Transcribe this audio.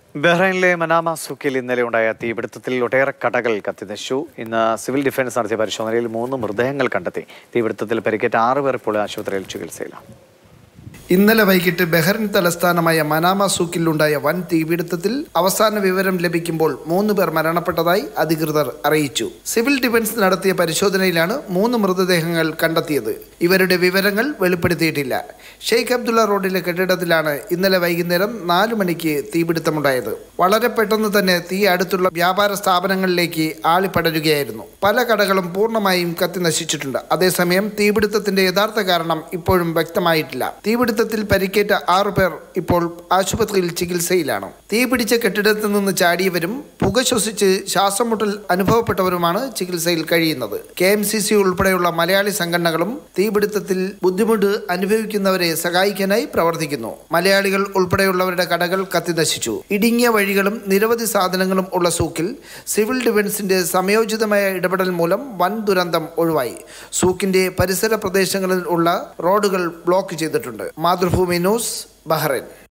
ബഹ്റൈനിലെ Manama സൂക്കിൽ ഇന്നലെ ഉണ്ടായ തീപിടുത്തത്തിൽ ഒട്ടേറെ കടകൾ കത്തിനശിച്ചു ഇന്ന് സിവിൽ ഡിഫൻസ് നടത്തിയ പരിശോധനയിൽ മൂന്ന് മൃതദേഹങ്ങൾ കണ്ടെത്തി തീപിടുത്തത്തിൽ പരിക്കേറ്റ ആറ് പേർ ഇപ്പോൾ ആശുപത്രിയിൽ ചികിത്സയിലാണ് ഇന്നലെ വൈകിട്ട് ബഹ്റിൻ തലസ്ഥാനമായ മനാമ സൂക്കിലുണ്ടായ വൻ തീപിടുത്തത്തിൽ അവസാന വിവരം ലഭിക്കുമ്പോൾ മൂന്ന് പേർ മരണപ്പെട്ടതായി അധികൃതർ അറിയിച്ചു സിവിൽ ഡിഫൻസ് നടത്തിയ പരിശോധനയിലാണ് മൂന്ന് മൃതദേഹങ്ങൾ കണ്ടെത്തിയത് ഇവരുടെ വിവരങ്ങൾ വെളിപ്പെടുത്തിയിട്ടില്ല ഷെയ്ഖ് അബ്ദുള്ള റോഡിലെ കെട്ടിടത്തിലാണ് ഇന്നലെ വൈകുന്നേരം നാലു മണിക്ക് തീപിടുത്തമുണ്ടായത് വളരെ പെട്ടെന്ന് തന്നെ തീ അടുത്തുള്ള വ്യാപാര സ്ഥാപനങ്ങളിലേക്ക് ആളിപ്പടരുകയായിരുന്നു പല കടകളും പൂർണ്ണമായും കത്തി നശിച്ചിട്ടുണ്ട് അതേസമയം തീപിടുത്തത്തിന്റെ യഥാർത്ഥ കാരണം ഇപ്പോഴും വ്യക്തമായിട്ടില്ല തീപിടുത്തത്തിൽ പരിക്കേറ്റ ആറു പേർ ഇപ്പോൾ ആശുപത്രിയിൽ ചികിത്സയിലാണ് തീ പിടിച്ച കെട്ടിടത്തിൽ നിന്ന് ചാടിയവരും പുക ശ്വസിച്ച് ശ്വാസം മുട്ടൽ അനുഭവപ്പെട്ടവരുമാണ് ചികിത്സയിൽ കഴിയുന്നത് കെ എം സി സി ഉൾപ്പെടെയുള്ള മലയാളി സംഘടനകളും തീപിടുത്തത്തിൽ ബുദ്ധിമുട്ട് അനുഭവിക്കുന്നവരെ സഹായിക്കാനായി പ്രവർത്തിക്കുന്നു മലയാളികൾ ഉൾപ്പെടെയുള്ളവരുടെ കടകൾ കത്തിനശിച്ചു ഇടുങ്ങിയ വഴികളും നിരവധി സാധനങ്ങളും ഉള്ള സൂക്കിൽ സിവിൽ ഡിഫൻസിന്റെ സമയോചിതമായ ഇടപെടൽ മൂലം വൻ ദുരന്തം ഒഴിവായി സൂക്കിന്റെ പരിസര പ്രദേശങ്ങളിൽ ഉള്ള റോഡുകൾ ബ്ലോക്ക് ചെയ്തിട്ടുണ്ട് മാതൃഭൂമി ന്യൂസ് ബഹ്റൈൻ